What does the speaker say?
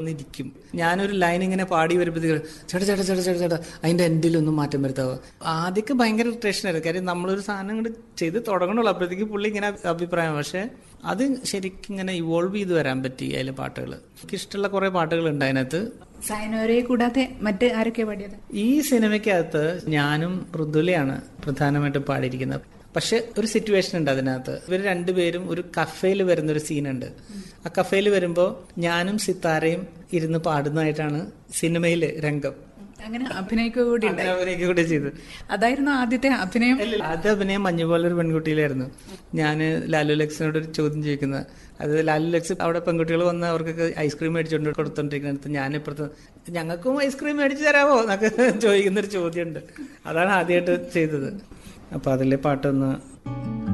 ഇരിക്കും ഞാനൊരു ലൈൻ ഇങ്ങനെ പാടി വരുമ്പോഴത്തേക്ക് ചേട്ടാ ചേട്ടാ ചേട്ടാ ചേട്ടാ ചേട്ടാ അതിന്റെ എൻഡിലൊന്നും മാറ്റം വരുത്താവോ ആദ്യമൊക്കെ ഭയങ്കര ഇറിറ്റേഷൻ ആയിരുന്നു കാര്യം നമ്മളൊരു സാധനം ഇങ്ങോട്ട് ചെയ്ത് തുടങ്ങണുള്ളൂ അപ്പോഴത്തേക്ക് പുള്ളി ഇങ്ങനെ അഭിപ്രായം പക്ഷെ അത് ശരിക്കും ഇങ്ങനെ ഇവോൾവ് ചെയ്ത് വരാൻ പറ്റി അതിലെ പാട്ടുകൾ എനിക്ക് ഇഷ്ടമുള്ള കുറെ പാട്ടുകളുണ്ട് അതിനകത്ത് സൈനോരയെ കൂടാതെ മറ്റ് ആരൊക്കെ പാടിയത് ഈ സിനിമയ്ക്കകത്ത് ഞാനും മൃദുലയാണ് പ്രധാനമായിട്ടും പാടിയിരിക്കുന്നത് പക്ഷെ ഒരു സിറ്റുവേഷൻ ഉണ്ട് അതിനകത്ത് ഇവർ രണ്ടുപേരും ഒരു കഫേയിൽ വരുന്ന ഒരു സീനുണ്ട് ആ കഫേയിൽ വരുമ്പോൾ ഞാനും സിത്താരയും ഇരുന്ന് പാടുന്നതായിട്ടാണ് സിനിമയിലെ രംഗം അങ്ങനെ അഭിനയിക്കുക കൂടി ഉണ്ടായി അവരെയൊക്കെ കൂടെ ചെയ്ത് അതായിരുന്നു ആദ്യത്തെ അഭിനയം അത് അഭിനയം മഞ്ഞുപോലെ ഒരു പെൺകുട്ടിയിലായിരുന്നു ഞാൻ ലാലു ലക്സിനോട് ഒരു ചോദ്യം ചോദിക്കുന്നത് അത് ലാലു ലക്സ് അവിടെ പെൺകുട്ടികൾ വന്ന് അവർക്കൊക്കെ ഐസ്ക്രീം മേടിച്ചുകൊണ്ട് കൊടുത്തോണ്ടിരിക്കുന്നിടത്ത് ഞാനിപ്പുറത്ത് ഞങ്ങൾക്കും ഐസ്ക്രീം മേടിച്ചു തരാമോ എന്നൊക്കെ ചോദിക്കുന്നൊരു ചോദ്യമുണ്ട് അതാണ് ആദ്യമായിട്ട് ചെയ്തത് അപ്പൊ അതിലെ പാട്ടൊന്ന്